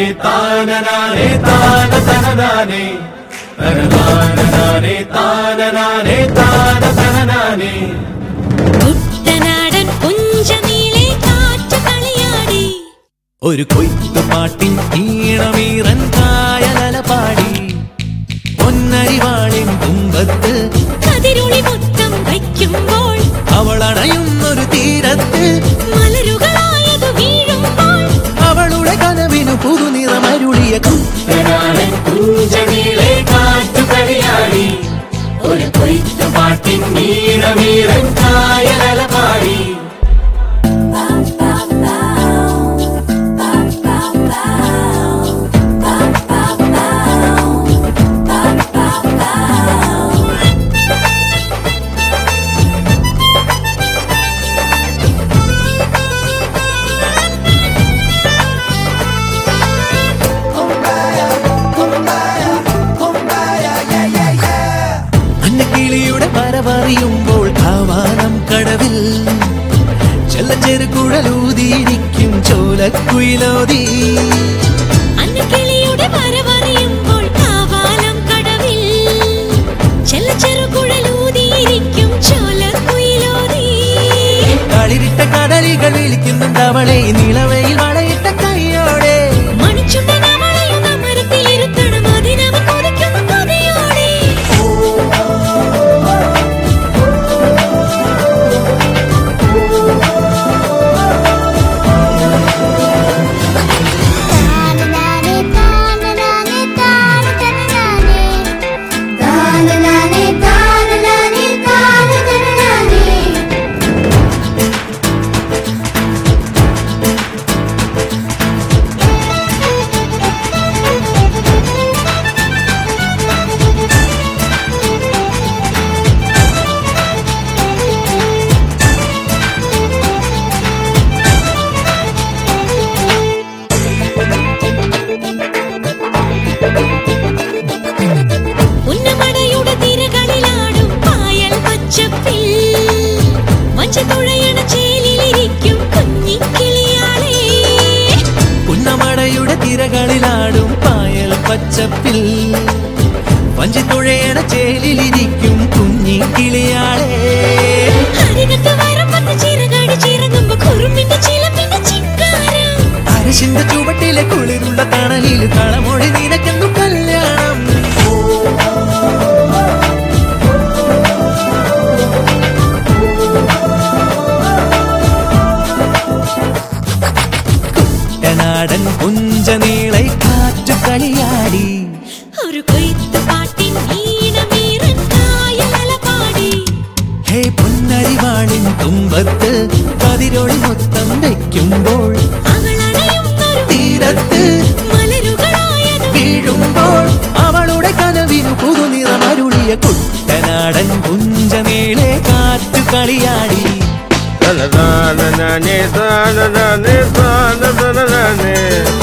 തനനാനെ താനനാനെ താന തനനാനെ തനനാനനാനെ താനനാനെ താന തനനാനെ കുട്ടനാടൻ പുഞ്ചനീളെ കാറ്റ് കളിയാടി ഒരു കൊയ്ത്തുപാട്ടിൻ ഈണമീറൻ കായലല പാടി പൊന്നരിവാളിൻ തുമ്പത്ത് കതിരുളി മൊത്തം വയ്ക്കുമ്പോൾ അവളണയുന്നൊരു തീരത്ത് മലരുകളായതു വീഴുമ്പോൾ അവളുടെ കനവിനു പുതുനിറമരുളിയ തനാനെ കുഞ്ചനീളെ കാറ്റു കളിയാടി ഒരു കൊയ്ത്തു പാട്ടിൻ നീളമീറൻ കായലല പാടി അന്നക്കിളിയുടെ മരമറിയുമ്പോൾ കാവാനം കടവിൽ ചെല്ലച്ചെറുകുഴലൂതിയിരിക്കും ചോലക്കുയിലോതി അന്നക്കിളിയുടെ വരവറിയുമ്പോൾ കാവാലം കടവിൽ ചെല്ലച്ചെറുകുഴലൂതിയിരിക്കും ചോലക്കുയിലോതി കളിരിട്ട കടലികൾ വിളിക്കുന്നുണ്ട് അവളെ നിളവയിൽ വളയിട്ട കൈയോടെ മണിച്ചുണ്ടൻ അവളെയും അമരത്തിലിരുത്തണം അതിനവ കൊതിക്കുന്നു കൊതിയോടെ താനനാനേ താനനാനേ താനതനനാനേ താനനാനേ താനനാനേ താനതനനാനേ ഉന്നമടയുടെ തിരകളിലാടും പായൽ പച്ചപ്പിൽ വഞ്ചതുഴയണ ചേലിലിരിക്കും കുഞ്ഞിക്കിളിയാളെ പുന്നമടയുടെ തിരകളിലാടും പായൽ പച്ചപ്പിൽ വഞ്ചിത്തുഴയണ ചേലിലിരിക്കും കുഞ്ഞി കിളിയാളെ അരികത്ത് വരമ്പത്ത് ചിറകാടി ചിറങ്ങുമ്പോ കുറുമ്പിന്റെ ചിലമ്പിന്റെ ചിക്കാരം അരശിന്റെ ചുവട്ടിലെ കുളിരുള്ള തണലിൽ കളമൊഴി നിനക്കെന്നു കല്യാണം കുട്ടനാടൻ പുഞ്ചനീളை കാറ്റു കളിയാടി ഒരു കൊയ്ത്ത് പാട്ടിൻ ഈണമീറൻ കായലല പാടി ഹേ പൊന്നരിവാളിൻ തുമ്പത്ത് കതിരൊളി മൊത്തം വയ്ക്കുമ്പോൾ അവളണയുന്നൊരു തീരത്ത് മലരുകളായത് വീഴുമ്പോൾ അവളുടെ കനവിനു പുതുനിറമരുളിയ കുട്ടനാടൻ പുഞ്ചനീളെ കാറ്റു കളിയാടി തനനാനേ താനനാനേ താനതനനാനേ